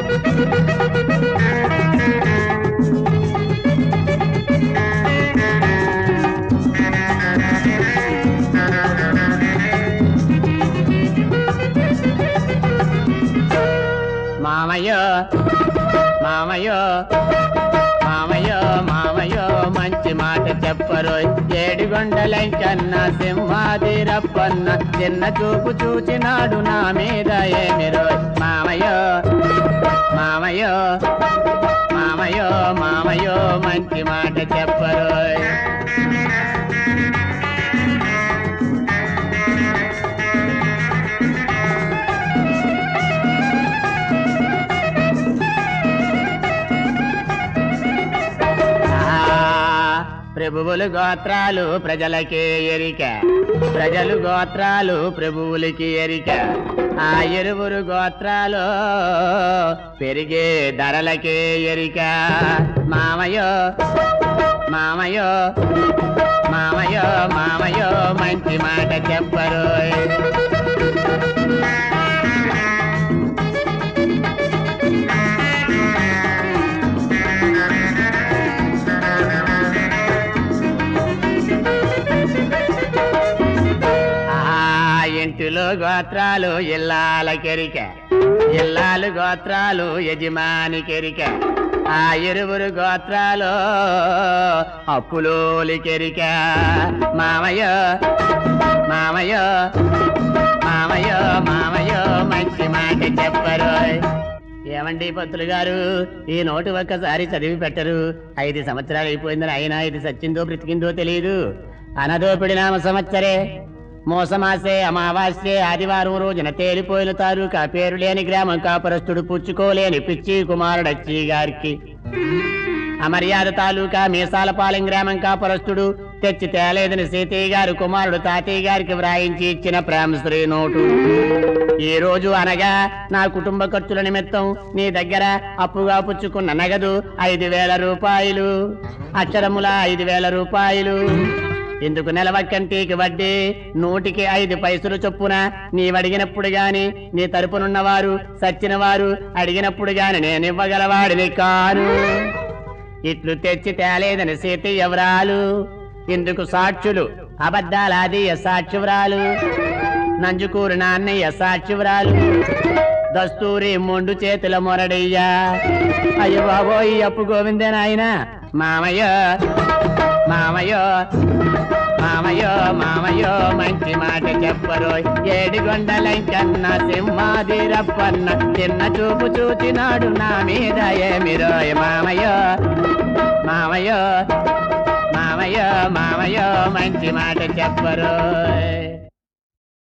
మామయ్యో మామయ్యో మామయ్యో మామయ్యో మంచి మాట చెప్పరు ఏడిగొండలంకన్న సింహాదిరప్పన్న చిన్న చూపు చూచినాడు నా మీద ఏమిరో మామయ్యో మామయ్యో మామయ్యో మామయ్యో మంచి మాట చెప్పరు ఆ, ప్రభువులు గోత్రాలు ప్రజలకే ఎరిక ప్రజలు గోత్రాలు ప్రభువులకి ఎరిక ఆ ఇరువురు గోత్రాలు పెరిగే ధరలకే ఎరిక మామయో మామయో మామయో మామయో మంచి మాట చెప్పరు ఆ ఇంటిలో గోత్రాలు ఇల్లాల కెరిక ఇల్లాలు గోత్రాలు యజమాని కెరిక ఆ ఇరువురు గోత్రాలు అప్పులోలి కెరిక మామయ్య మామయ్య మామయ్య మామయ్య మంచి మాట చెప్పరు ఏమండి పంతులు గారు ఈ నోటు ఒక్కసారి చదివి పెట్టరు ఐదు సంవత్సరాలు అయిపోయిందని అయినా ఇది సచ్చిందో బ్రతికిందో తెలియదు అనదోపిడి నామ సంవత్సరే మోసమాసే అమావాస్యే ఆదివారం రోజున తేలిపోయిన తాలూకా పేరు లేని గ్రామం కాపరస్తుడు పుచ్చుకోలేని పిచ్చి కుమారుడచ్చి గారికి అమర్యాద తాలూకా మీసాలపాలెం గ్రామం కాపరస్తుడు తెచ్చి తేలేదని సీతయ్య గారు కుమారుడు తాతయ్య గారికి వ్రాయించి ఇచ్చిన ప్రేమశ్రీ నోటు ఈ రోజు అనగా నా కుటుంబ ఖర్చుల నిమిత్తం నీ దగ్గర అప్పుగా పుచ్చుకున్న నగదు ఐదు వేల రూపాయలు అక్షరముల ఐదు వేల రూపాయలు ఇందుకు నెలవక్కంటికి వడ్డీ నూటికి ఐదు పైసలు చొప్పున నీవడిగినప్పుడు గాని నీ తరపునున్నవారు సచ్చిన వారు అడిగినప్పుడు గాని నేను ఇవ్వగలవాడిని కాను ఇట్లు తెచ్చి తేలేదని సీత ఎవరాలు ఇందుకు సాక్షులు అబద్ధాలాది సాక్షివరాలు నంజుకూరు నాన్నయ్య సాక్షివరాలు దస్తూరి మొండు చేతుల మొరడయ్యా అయ్యో బాబోయ్ అప్పు గోవిందే నాయన మామయ్య మామయ్య మామయ్యో మామయ్యో మంచి మాట చెప్పరు ఏడిగొండలంకన్న సింహాదిరప్పన్న చిన్న చూపు చూచినాడు నా మీద ఏమిరోయ్ మామయ్యో మామయ్యో మామయ్యో మామయ్యో మంచి మాట చెప్పరు